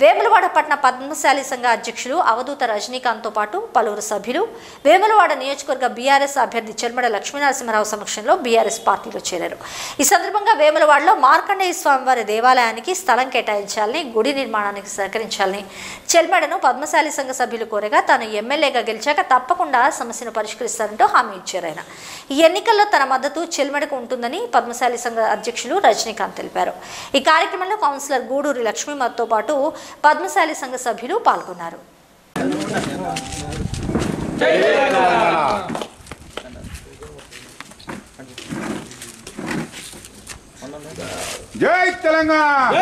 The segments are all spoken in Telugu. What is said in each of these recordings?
వేములవాడ పట్టణ పద్మశాలి సంఘ అధ్యక్షులు అవధూత రజనీకాంత్తో పాటు పలువురు సభ్యులు వేములవాడ నియోజకవర్గ బీఆర్ఎస్ అభ్యర్థి చెల్మడ లక్ష్మీనరసింహరావు సమక్షంలో బీఆర్ఎస్ పార్టీలో చేరారు ఈ సందర్భంగా వేములవాడలో మార్కండేయ స్వామివారి దేవాలయానికి స్థలం కేటాయించాలని గుడి నిర్మాణానికి సహకరించాలని చెల్మడను పద్మశాలి సంఘ సభ్యులు కోరగా తాను ఎమ్మెల్యేగా గెలిచాక తప్పకుండా సమస్యను పరిష్కరిస్తారంటూ హామీ ఇచ్చారు ఆయన ఈ ఎన్నికల్లో తన మద్దతు చెల్మడకు ఉంటుందని పద్మశాలి సంఘ అధ్యక్షులు రజనీకాంత్ తెలిపారు ఈ కార్యక్రమంలో కౌన్సిలర్ గూడూరి లక్ష్మీమతో పాటు పద్మశాలి సంఘ సభ్యులు పాల్గొన్నారు జై తెలంగాణ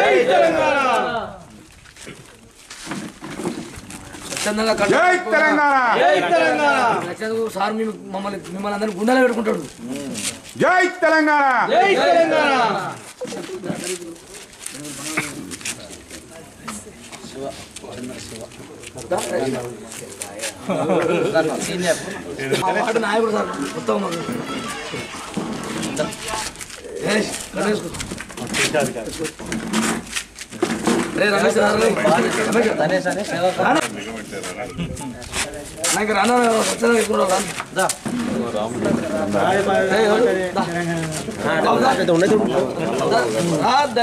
స్వచ్ఛందంగా కట్ట జై తెలంగాణ నచ్చినందుకు సార్ మేము మమ్మల్ని మిమ్మల్ని అందరినీ గుండెలో పెట్టుకుంటాడు జై తెలంగాణ ఆ వార్డు నాయకుడు సార్ మొత్తం మాకు. ఏయ్, రమేష్ కూర్చో. రే రమేష్ రా, రే. రమేష్. రానా? నాకు రానా స్వచ్ఛందంగా ఎక్కువ రా. దా. ఏయ్, ఎవరు? దా. దా. దా, దా.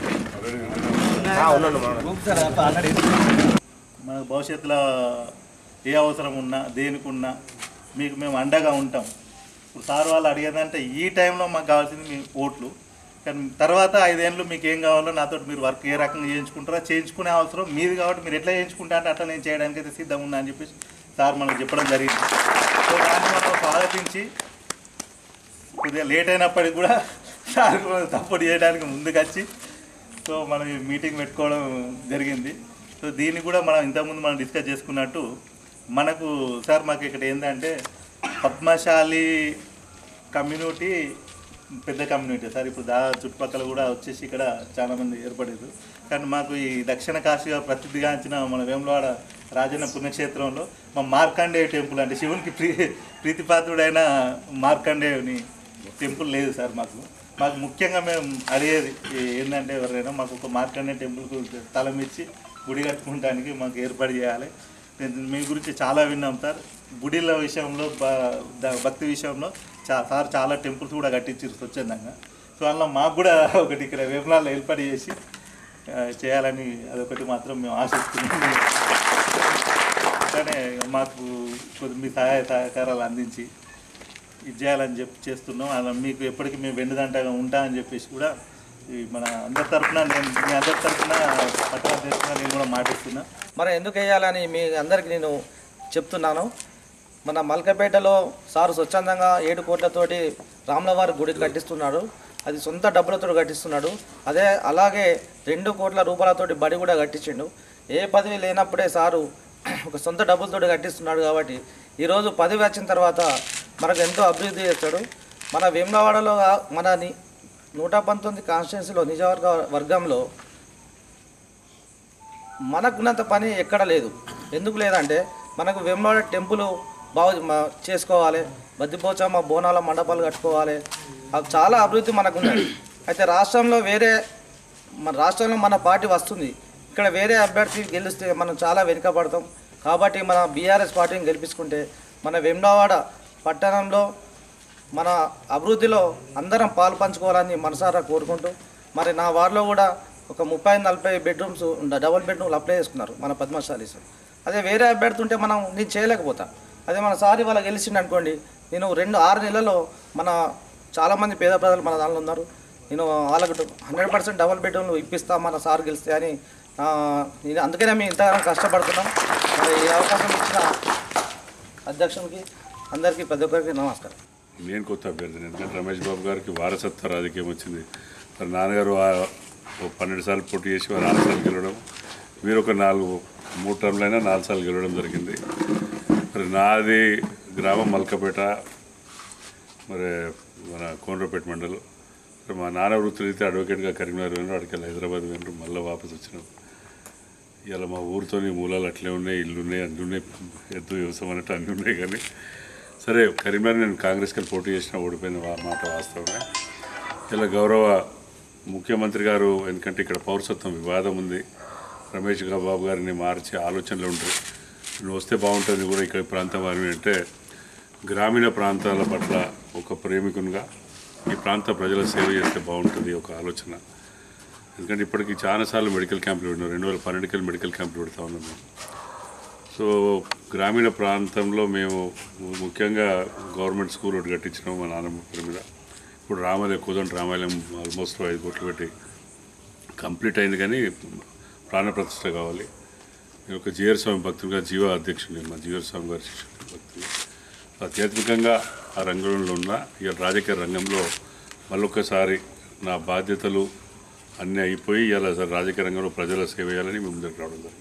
మన భవిష్యత్తులో ఏ అవసరం ఉన్నా దేనికి ఉన్నా మీకు మేము అండగా ఉంటాం ఇప్పుడు సార్ వాళ్ళు అడిగేదంటే ఈ టైంలో మాకు కావాల్సింది మీ ఓట్లు కానీ తర్వాత ఐదేళ్ళు మీకు ఏం కావాలో నాతో మీరు వర్క్ ఏ రకంగా చేయించుకుంటారో చేయించుకునే అవసరం మీది కాబట్టి మీరు ఎట్లా చేయించుకుంటా అంటే అట్లా నేను చేయడానికి అయితే సిద్ధంగా ఉన్నా అని చెప్పేసి సార్ మనకు చెప్పడం జరిగింది సో దాన్ని మనం స్వాగతించి కొద్దిగా లేట్ అయినప్పటికి కూడా సార్ సపోర్ట్ చేయడానికి ముందుకు వచ్చి సో మనం ఈ మీటింగ్ పెట్టుకోవడం జరిగింది సో దీన్ని కూడా మనం ఇంతకుముందు మనం డిస్కస్ చేసుకున్నట్టు మనకు సార్ మాకు ఇక్కడ ఏంటంటే పద్మశాలి కమ్యూనిటీ పెద్ద కమ్యూనిటీ సార్ ఇప్పుడు దా చుట్టుపక్కల కూడా వచ్చేసి ఇక్కడ చాలామంది ఏర్పడారు కానీ మాకు ఈ దక్షిణ కాశీగా ప్రసిద్ధిగాంచిన మన వేములవాడ రాజన్న పుణ్యక్షేత్రంలో మా మార్కండేయ టెంపుల్ అంటే శివునికి ప్రీ ప్రీతిపాత్రుడైన మార్కండేయుని టెంపుల్ లేదు సార్ మాకు మాకు ముఖ్యంగా మేము అడిగేది ఈ- ఏంటంటే ఎవరైనా మాకు ఒక మార్కండే టెంపుల్కు స్థలం ఇచ్చి గుడి కట్టుకోవడానికి మాకు ఏర్పాటు చేయాలి నేను మీ గురించి చాలా విన్నాం సార్ గుడిల విషయంలో బ- ద- భక్తి విషయంలో చా సార్ చాలా టెంపుల్స్ కూడా కట్టించారు స్వచ్ఛందంగా సో అలా మాకు కూడా ఒకటి ఇక్కడ వేపులాల్లో ఏర్పాటు చేసి ఆ, చేయాలని అదొకటి మాత్రం మేము ఆశిస్తున్నాం కానీ మాకు కొద్ది మీ సహాయ సహకారాలు అందించి ఇది చేయాలని చెప్పి చేస్తున్నాం అలా మీకు ఎప్పటికీ మేము వెన్నుదంటగా ఉంటా అని చెప్పేసి కూడా ఈ మన అందరి తరఫున నేను మీ అందరి తరఫున పట్టణ తరఫున నేను కూడా మాటిస్తున్నా మరి ఎందుకు వేయాలని మీ అందరికీ నేను చెప్తున్నాను మన మల్కపేటలో సారు స్వచ్ఛందంగా ఏడు కోట్లతోటి రాములవారి గుడి కట్టిస్తున్నాడు అది సొంత డబ్బులతో కట్టిస్తున్నాడు అదే అలాగే రెండు కోట్ల రూపాయలతోటి బడి కూడా కట్టించిండు ఏ పదవి లేనప్పుడే సారు ఒక సొంత డబ్బులతోటి కట్టిస్తున్నాడు కాబట్టి ఈరోజు పదవి వచ్చిన తర్వాత మనకు ఎంతో అభివృద్ధి చేస్తాడు మన వేములవాడలో మన ని- నూట పంతొమ్మిది కాన్స్టిట్యున్సీలో నిజవర్గ వర్గంలో మనకున్నంత పని ఎక్కడ లేదు ఎందుకు లేదంటే మనకు వేములవాడ టెంపుల్ బాగు మ- చేసుకోవాలి బద్దిపోచమ్మ బోనాల మండపాలు కట్టుకోవాలి అవి చాలా అభివృద్ధి మనకు ఉన్నది అయితే రాష్ట్రంలో వేరే మన రాష్ట్రంలో మన పార్టీ వస్తుంది ఇక్కడ వేరే అభ్యర్థి గెలిస్తే మనం చాలా వెనుకబడతాం కాబట్టి మన బీఆర్ఎస్ పార్టీని గెలిపించుకుంటే మన వెమ్లవాడ పట్టణంలో మన అభివృద్ధిలో అందరం పాలు పంచుకోవాలని మనసారా కోరుకుంటూ మరి నా వార్డులో కూడా ఒక ముప్పై నలభై బెడ్రూమ్స్ ఉండ- డబుల్ బెడ్రూమ్లు అప్లై చేసుకున్నారు మన పద్మశాలీస్ అదే వేరే అభ్యర్థి ఉంటే మనం నేను చేయలేకపోతా అదే మన సారి వాళ్ళ గెలిచిండు అనుకోండి నేను రెండు ఆరు నెలల్లో మన చాలామంది పేద ప్రజలు మన దానిలో ఉన్నారు నేను వాళ్ళకు హండ్రెడ్ పర్సెంట్ డబుల్ బెడ్రూమ్లు ఇప్పిస్తా మన సార్ గెలిస్తే అని ఆ, నేను అందుకనే మేము ఇంతగానో కష్టపడుతున్నాం మరి ఈ అవకాశం ఇచ్చిన అధ్యక్షునికి అందరికీ ప్రతి ఒక్కరికి నమస్కారం నేను కొత్త అభ్యర్థిని ఎందుకంటే రమేష్ బాబు గారికి వారసత్వ రాజకీయం వచ్చింది మరి నాన్నగారు ఆ- ఓ పన్నెండు సార్లు పోటీ చేసి వారు నాలుగు సార్లు గెలవడం మీరు ఒక నాలుగు మూడు టర్మ్లు అయినా నాలుగు సార్లు గెలవడం జరిగింది మరి నాది గ్రామం మల్కపేట మరి మన కోనరపేట మండలం మరి మా నాన్న వృత్తి రీతి అడ్వకేట్గా కరీంనగర్ పోయినారు అక్కడికి వెళ్ళి హైదరాబాద్ పోయినారు మళ్ళీ వాపస్ వచ్చినాం ఇలా మా ఊరితోని మూలాలు అట్లే ఉన్నాయి ఇల్లు ఉన్నాయి అన్నీ ఉన్నాయి ఎద్దు వ్యవసాయం అన్నట్టు అన్నీ ఉన్నాయి కానీ సరే కరీంనగర్ నేను కాంగ్రెస్కి వెళ్ళి పోటీ చేసిన ఓడిపోయిన వా- మాట వాస్తవమే ఇలా గౌరవ ముఖ్యమంత్రి గారు ఎందుకంటే ఇక్కడ పౌరసత్వం వివాదం ఉంది రమేష్ గా- బాబు గారిని మార్చి ఆలోచనలు ఉంటాయి నువ్వు వస్తే బాగుంటుంది కూడా ఇక్కడ ఈ ప్రాంతం వారిని అంటే గ్రామీణ ప్రాంతాల పట్ల ఒక ప్రేమికునిగా ఈ ప్రాంత ప్రజల సేవ చేస్తే బాగుంటుంది ఒక ఆలోచన ఎందుకంటే ఇప్పటికి చాలాసార్లు మెడికల్ క్యాంపులు పెట్టినాం రెండు వేల పన్నెండుకి మెడికల్ క్యాంపులు పెడతా ఉన్నాం మేము సో గ్రామీణ ప్రాంతంలో మేము ముఖ్యంగా గవర్నమెంట్ స్కూల్ ఒకటి కట్టించినాం మా నాన్నమ్మ పేరు మీద ఇప్పుడు రామాలయం కోదండ రామాలయం ఆల్మోస్ట్ ఐదు కోట్లు పెట్టి కంప్లీట్ అయింది కానీ ప్రాణప్రతిష్ఠ కావాలి నేను ఒక జీవర్ స్వామి భక్తులుగా జీవ అధ్యక్షుడిని మా జీవర్ స్వామి గారి శిష్యుడు భక్తులు ఆధ్యాత్మికంగా ఆ రంగంలో ఉన్న ఇక రాజకీయ రంగంలో మళ్ళొక్కసారి నా బాధ్యతలు అన్నీ అయిపోయి ఇలా రాజకీయ రంగంలో ప్రజల సేవ చేయాలని మేము ముందుకు రావడం జరిగింది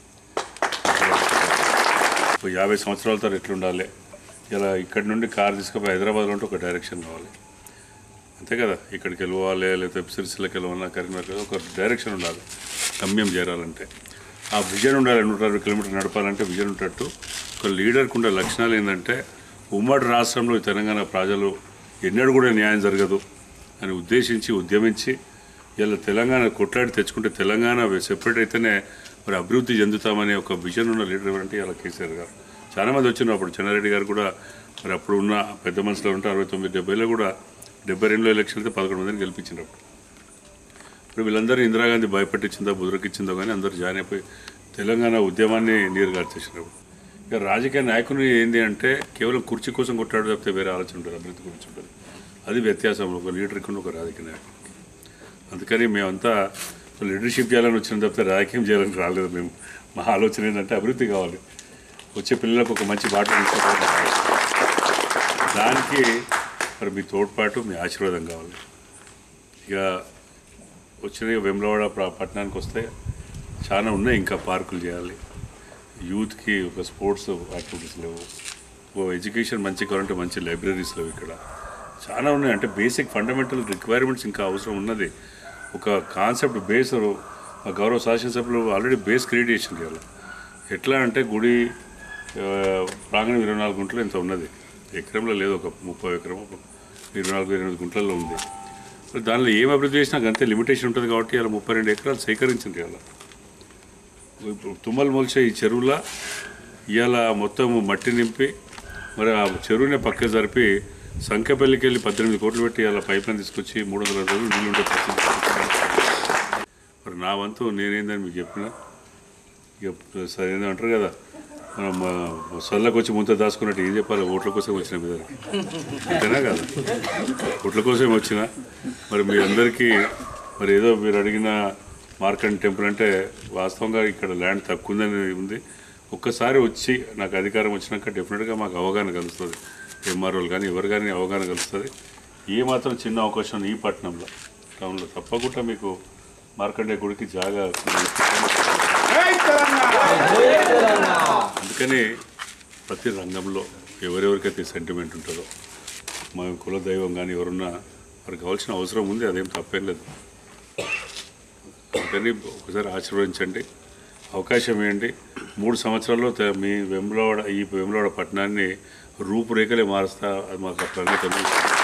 ఇప్పుడు యాభై సంవత్సరాల తర్వాత ఎట్లుండాలి ఇలా ఇక్కడి నుండి కారు తీసుకుపోయి హైదరాబాద్లో ఉంటే ఒక డైరెక్షన్ కావాలి అంతే కదా ఇక్కడికి వెళ్ళిపోవాలి లేకపోతే సిరిసిల్లకి వెళ్ళాలన్నా కరీంనగర్ వెళ్ళాలి, ఒక డైరెక్షన్ ఉండాలి గమ్యం చేరాలంటే ఆ విజన్ ఉండాలి నూట అరవై కిలోమీటర్లు నడపాలంటే విజన్ ఉంటట్టు ఒక లీడర్కి ఉండే లక్షణాలు ఏంటంటే ఉమ్మడి రాష్ట్రంలో ఈ తెలంగాణ ప్రజలు ఎన్నడూ కూడా న్యాయం జరగదు అని ఉద్దేశించి ఉద్యమించి ఇలా తెలంగాణ కొట్లాడి తెచ్చుకుంటే తెలంగాణ సెపరేట్ అయితేనే మరి అభివృద్ధి చెందుతామనే ఒక విజన్ ఉన్న లీడర్ ఎవరంటే ఇలా కేసీఆర్ గారు చాలామంది వచ్చినారు అప్పుడు చెన్నారెడ్డి గారు కూడా మరి అప్పుడు ఉన్న పెద్ద మనుషులు ఉంటే అరవై తొమ్మిది డెబ్బైలో కూడా డెబ్బై రెండులో ఎలక్షన్ అయితే పదకొండు మందిని గెలిపించినప్పుడు ఇప్పుడు వీళ్ళందరూ ఇందిరాగాంధీ భయపెట్టించిందో బుదరకిచ్చిందో కానీ అందరూ జాయిన్ అయిపోయి తెలంగాణ ఉద్యమాన్ని నీరు గార్చేసినప్పుడు ఇక రాజకీయ నాయకుని ఏంటి అంటే కేవలం కుర్చీ కోసం కొట్టాడు తప్పితే వేరే ఆలోచన ఉంటుంది అభివృద్ధి గురించి ఉంటుంది అది వ్యత్యాసం ఒక లీడర్కి ఒక రాజకీయ నాయకుడికి అందుకని మేమంతా లీడర్షిప్ చేయాలని వచ్చిన తప్పితే రాజకీయం చేయాలని రాలేదు మేము మా ఆలోచన ఏంటంటే అభివృద్ధి కావాలి వచ్చే పిల్లలకు ఒక మంచి బాట తీసుకోవాలి దానికి మరి మీ తోడ్పాటు మీ ఆశీర్వాదం కావాలి ఇక వచ్చిన వెమ్లవాడ ప్ర- పట్టణానికి వస్తే చాలా ఉన్నాయి ఇంకా పార్కులు చేయాలి యూత్కి ఒక స్పోర్ట్స్ యాక్టివిటీస్ లేవు ఓ ఎడ్యుకేషన్ మంచి కావాలంటే మంచి లైబ్రరీస్ లేవు ఇక్కడ చాలా ఉన్నాయి అంటే బేసిక్ ఫండమెంటల్ రిక్వైర్మెంట్స్ ఇంకా అవసరం ఉన్నది ఒక కాన్సెప్ట్ బేస్ మా గౌరవ శాసనసభ్యులు ఆల్రెడీ బేస్ క్రియేట్ చేసింది కదా ఎట్లా అంటే గుడి ఆ, ప్రాంగణం ఇరవై నాలుగు గుంటలు ఇంత ఉన్నది ఎకరంలో లేదు ఒక ముప్పై ఎకరం ఇరవై నాలుగు ఇరవై ఎనిమిది గుంటల్లో ఉంది మరి దానిలో ఏం అభివృద్ధి చేసినా అంతే లిమిటేషన్ ఉంటుంది కాబట్టి ఇలా ముప్పై రెండు ఎకరాలు సేకరించింది కదా ఇప్పుడు తుమ్మలు మొలిచే ఈ చెరువుల ఇవాళ మొత్తం మట్టి నింపి మరి ఆ చెరువుని పక్క జరిపి సంఖ్యపల్లికి వెళ్ళి పద్దెనిమిది కోట్లు పెట్టి అలా పైప్ లైన్ తీసుకొచ్చి మూడు వందల రోజులు నీళ్ళు ఉండే పరిస్థితి మరి నా వంతు నేనేందని మీకు చెప్పిన ఇక సరే అంటారు కదా మనం సొల్లకు వచ్చి ముంత దాచుకున్నట్టు ఏం చెప్పాలి ఓట్ల కోసం వచ్చిన మీద అంతేనా కదా ఓట్ల కోసం వచ్చిన మరి మీ అందరికీ మరి ఏదో మీరు అడిగిన మార్కండ్ టెంపుల్ అంటే వాస్తవంగా ఇక్కడ ల్యాండ్ తక్కువ ఉందని ఉంది ఒక్కసారి వచ్చి నాకు అధికారం వచ్చినాక డెఫినెట్గా మాకు అవగాహన కలుస్తుంది ఎంఆర్ఓలు కానీ ఎవరు కానీ అవగాహన కలుస్తుంది ఏ మాత్రం చిన్న అవకాశం ఉంది ఈ పట్టణంలో టౌన్లో తప్పకుండా మీకు మార్కండే గుడికి జాగా జై తెలంగాణ అందుకని ప్రతి రంగంలో ఎవరెవరికైతే సెంటిమెంట్ ఉంటుందో మా కుల దైవం కానీ ఎవరున్నా వారికి కావాల్సిన అవసరం ఉంది అదేం తప్పేం లేదు అందుకని ఒకసారి ఆశీర్వదించండి అవకాశం ఇవ్వండి మూడు సంవత్సరాల్లో తె- మీ వెంబలవాడ ఈ వెంబలవాడ పట్టణాన్ని రూపురేఖలే మారుస్తా అది మాకు అట్లా